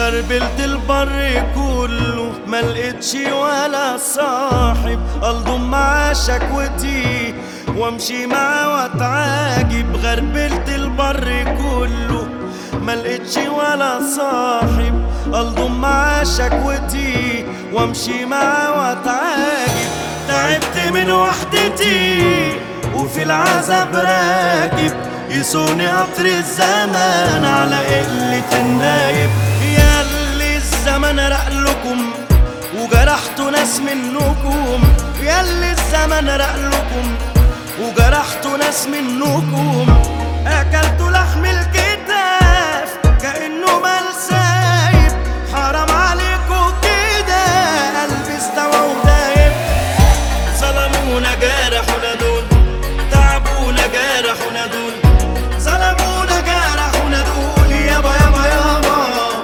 غربلت البر كله ما لقيتش ولا صاحب الضم مع شكوتي وامشي معاه واتعاجب غربلت البر كله ما لقيتش ولا صاحب الضم مع شكوتي وامشي معاه واتعاجب تعبت من وحدتي وفي العذاب راكب يسوني قطر الزمان على قلة النايب ياللي الزمن رقلكم وجرحتوا ناس منكم ياللي الزمن رقلكم وجرحتوا ناس منكم اكلتوا لحم الكتاف كانه مال سايب حرام عليكم كده قلبي استوى ودايب ظلمونا جرحونا دول تعبونا جرحونا دول ظلمونا جرحونا دول يابا يابا يابا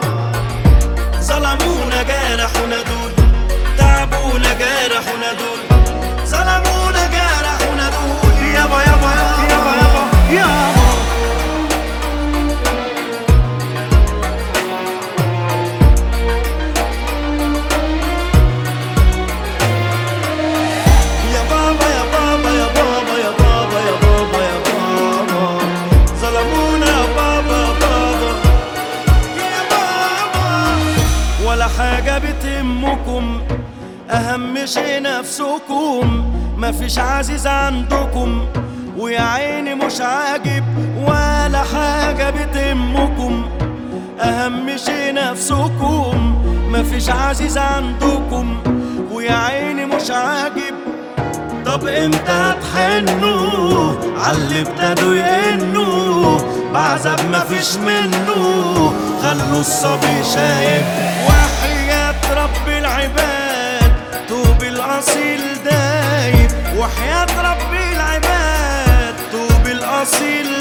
ظلمونا جرحونا دول تعبونا جرحونا دول ظلمونا جرحونا دول يابا يابا يابا يابا يابا يا بابا يا بابا يا بابا يا بابا يا بابا يا بابا ظلمونا يا بابا يا بابا يا بابا ولا حاجة بتهمكم أهم شيء نفسكم مفيش عزيز عندكم ويا عيني مش عاجب ولا حاجة بتهمكم أهم شيء نفسكم مفيش عزيز عندكم ويا عيني مش عاجب طب امتى هتحنوا عاللي ابتدوا يئنوا بعذاب مفيش منه خلوا الصبي شايب وحياة رب العباد توب الأصيل دايب وحياة رب العباد توب الأصيل